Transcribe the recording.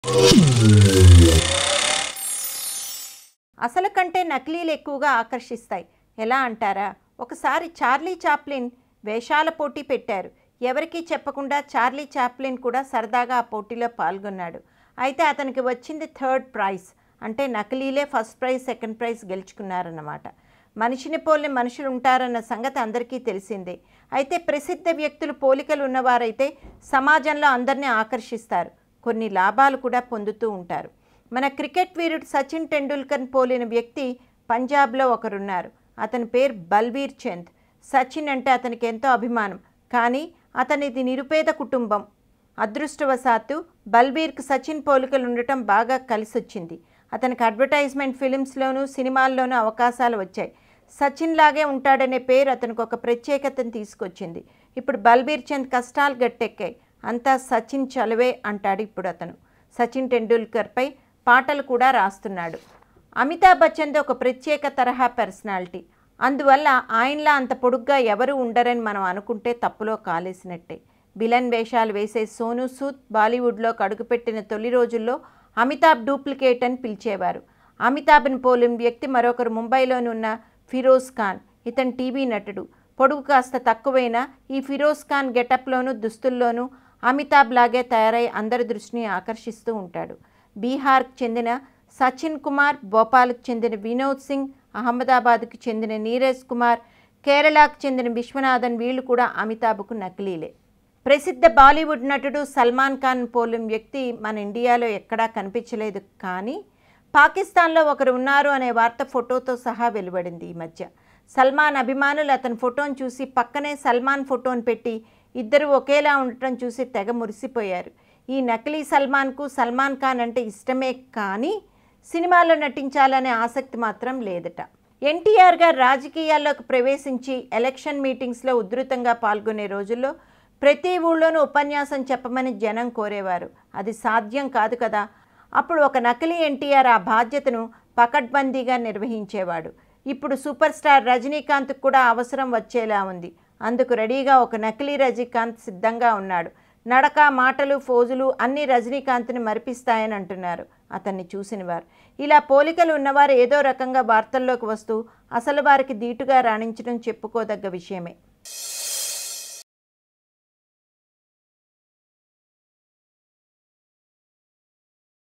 అసలు కంటే నకిలీలు ఎక్కువగా ఆకర్షిస్తాయి ఎలా అంటారా ఒకసారి చార్లీ చాప్లిన్ వేషాల పోటీ పెట్టారు ఎవరికీ చెప్పకుండా చార్లీ చాప్లిన్ కూడా సరదాగా ఆ పోటీలో పాల్గొన్నాడు అయితే అతనికి వచ్చింది థర్డ్ ప్రైజ్ అంటే నకిలీలే ఫస్ట్ ప్రైజ్ సెకండ్ ప్రైజ్ గెలుచుకున్నారన్నమాట మనిషిని పోలిన మనుషులు ఉంటారన్న సంగతి అందరికీ తెలిసిందే అయితే ప్రసిద్ధ వ్యక్తులు పోలికలు ఉన్నవారైతే సమాజంలో అందరినీ ఆకర్షిస్తారు కొన్ని లాభాలు కూడా పొందుతూ ఉంటారు మన క్రికెట్ వీరుడు సచిన్ టెండూల్కర్ పోలిన వ్యక్తి పంజాబ్లో ఒకరున్నారు అతని పేరు బల్వీర్ చంద్ సచిన్ అంటే అతనికి ఎంతో అభిమానం కానీ అతనిది నిరుపేద కుటుంబం అదృష్టవశాత్తు బల్బీర్కి సచిన్ పోలికలు ఉండటం బాగా కలిసొచ్చింది అతనికి అడ్వర్టైజ్మెంట్ ఫిలిమ్స్లోనూ సినిమాల్లోనూ అవకాశాలు వచ్చాయి సచిన్ లాగే ఉంటాడనే పేరు అతనికి ఒక ప్రత్యేకతను తీసుకొచ్చింది ఇప్పుడు బల్బీర్ చంద్ కష్టాలు గట్టెక్కాయి అంతా సచిన్ చలవే అంటాడు ఇప్పుడు అతను సచిన్ టెండూల్కర్పై పాటలు కూడా రాస్తున్నాడు అమితాబ్ బచ్చన్ది ఒక ప్రత్యేక తరహా పర్సనాలిటీ అందువల్ల ఆయనలా అంత పొడుగ్గా ఎవరు ఉండరని మనం అనుకుంటే తప్పులో కాలేసినట్టే విలన్ వేషాలు వేసే సోను సూద్ బాలీవుడ్లో కడుగుపెట్టిన తొలి రోజుల్లో అమితాబ్ డూప్లికేట్ అని పిలిచేవారు అమితాబ్ని పోలిన వ్యక్తి మరొకరు ముంబైలోని ఉన్న ఫిరోజ్ ఖాన్ ఇతను టీవీ నటుడు పొడుగు కాస్త తక్కువైనా ఈ ఫిరోజ్ ఖాన్ గెటప్లోనూ దుస్తుల్లోనూ అమితాబ్ లాగే తయారై అందరి దృష్టిని ఆకర్షిస్తూ ఉంటాడు బీహార్కి చెందిన సచిన్ కుమార్ భోపాల్కి చెందిన వినోద్ సింగ్ అహ్మదాబాద్కి చెందిన నీరజ్ కుమార్ కేరళకు చెందిన విశ్వనాథన్ వీళ్ళు కూడా అమితాబ్కు నకిలీలే ప్రసిద్ధ బాలీవుడ్ నటుడు సల్మాన్ ఖాన్ పోలిన వ్యక్తి మన ఇండియాలో ఎక్కడా కనిపించలేదు కానీ పాకిస్తాన్లో ఒకరు ఉన్నారు అనే వార్త ఫోటోతో సహా వెలువడింది ఈ మధ్య సల్మాన్ అభిమానులు అతని ఫోటోను చూసి పక్కనే సల్మాన్ ఫోటోను పెట్టి ఇద్దరు ఒకేలా ఉండటం చూసి తెగ మురిసిపోయారు ఈ నకిలీ సల్మాన్కు సల్మాన్ ఖాన్ అంటే ఇష్టమే కానీ సినిమాలో నటించాలనే ఆసక్తి మాత్రం లేదట ఎన్టీఆర్ గారు రాజకీయాల్లోకి ప్రవేశించి ఎలక్షన్ మీటింగ్స్లో ఉధృతంగా పాల్గొనే రోజుల్లో ప్రతి ఊళ్ళోనూ ఉపన్యాసం చెప్పమని జనం కోరేవారు అది సాధ్యం కాదు కదా అప్పుడు ఒక నకిలీ ఎన్టీఆర్ ఆ బాధ్యతను పకడ్బందీగా నిర్వహించేవాడు ఇప్పుడు సూపర్ స్టార్ రజనీకాంత్ కూడా అవసరం వచ్చేలా ఉంది అందుకు రెడీగా ఒక నకిలీ రజనీకాంత్ సిద్ధంగా ఉన్నాడు నడక మాటలు ఫోజులు అన్ని రజనీకాంత్ని మరిపిస్తాయని అంటున్నారు అతన్ని చూసినవారు ఇలా పోలికలు ఉన్నవారు ఏదో రకంగా వార్తల్లోకి వస్తూ అసలు వారికి ధీటుగా రాణించడం చెప్పుకోదగ్గ విషయమే